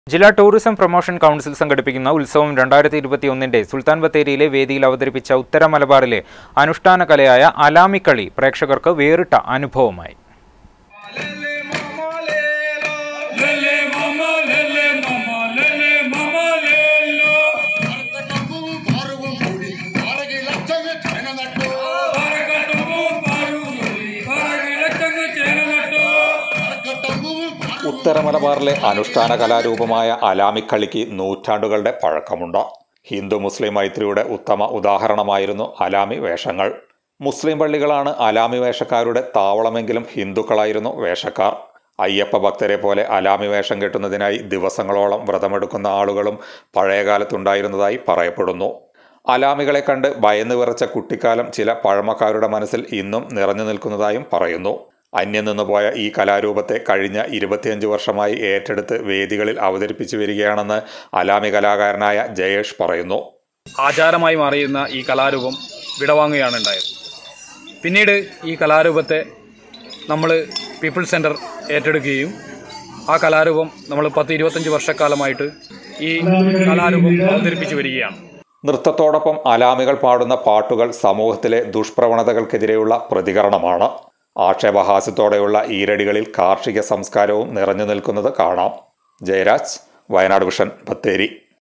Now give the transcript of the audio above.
ജില്ലാ tourism promotion council സംഘടിപ്പിക്കുന്ന ഉത്സവം രണ്ടായിരത്തി ഇരുപത്തിയൊന്നിന്റെ സുൽത്താൻ ബത്തേരിയിലെ വേദിയിൽ അവതരിപ്പിച്ച ഉത്തര മലബാറിലെ അനുഷ്ഠാന കലയായ അലാമിക്കളി പ്രേക്ഷകർക്ക് വേറിട്ട അനുഭവമായി Lele mama, lele mama, lele mama, lelo. കർക്കടവും പാറവും കൂടി പാറകിലച്ചങ്ങ് ചേനനട്ടു കരകട്ടവും പാറുകൂടി, കരകിളച്ചങ്ങ് ചേർന്നട്ടോ. കർക്കടവും ഉത്തര മലബാറിലെ അനുഷ്ഠാന കലാരൂപമായ അലാമിക്കളിക്ക് നൂറ്റാണ്ടുകളുടെ പഴക്കമുണ്ട് ഹിന്ദു മുസ്ലിം മൈത്രിയുടെ ഉത്തമ ഉദാഹരണമായിരുന്നു അലാമി വേഷങ്ങൾ മുസ്ലിം പള്ളികളാണ് അലാമി വേഷക്കാരുടെ താവളമെങ്കിലും ഹിന്ദുക്കളായിരുന്നു വേഷക്കാർ അയ്യപ്പ ഭക്തരെ പോലെ അലാമി വേഷം കെട്ടുന്നതിനായി ദിവസങ്ങളോളം വ്രതമെടുക്കുന്ന ആളുകളും പഴയകാലത്തുണ്ടായിരുന്നതായി പറയപ്പെടുന്നു അലാമികളെ കണ്ട് ഭയന്ന് വിറച്ച കുട്ടിക്കാലം ചില പഴമക്കാരുടെ മനസ്സിൽ ഇന്നും നിറഞ്ഞു നിൽക്കുന്നതായും പറയുന്നു അന്യം നിന്നുപോയ ഈ കലാരൂപത്തെ കഴിഞ്ഞ ഇരുപത്തിയഞ്ച് വർഷമായി ഏറ്റെടുത്ത് വേദികളിൽ അവതരിപ്പിച്ചു വരികയാണെന്ന് അലാമി കലാകാരനായ ജയേഷ് പറയുന്നു ആചാരമായി മാറിയിരുന്ന ഈ കലാരൂപം വിടവാങ്ങുകയാണ് ഉണ്ടായത് പിന്നീട് ഈ കലാരൂപത്തെ നമ്മൾ പീപ്പിൾ സെൻറ്റർ ഏറ്റെടുക്കുകയും ആ കലാരൂപം നമ്മൾ പത്ത് ഇരുപത്തഞ്ച് വർഷക്കാലമായിട്ട് ഈ കലാരൂപം അവതരിപ്പിച്ചു വരികയാണ് നൃത്തത്തോടൊപ്പം അലാമികൾ പാടുന്ന പാട്ടുകൾ സമൂഹത്തിലെ ദുഷ്പ്രവണതകൾക്കെതിരെയുള്ള പ്രതികരണമാണ് ആക്ഷേപഹാസ്യത്തോടെയുള്ള ഈരടികളിൽ കാർഷിക സംസ്കാരവും നിറഞ്ഞു നിൽക്കുന്നത് കാണാം ജയരാജ് വയനാട് വിഷൻ ബത്തേരി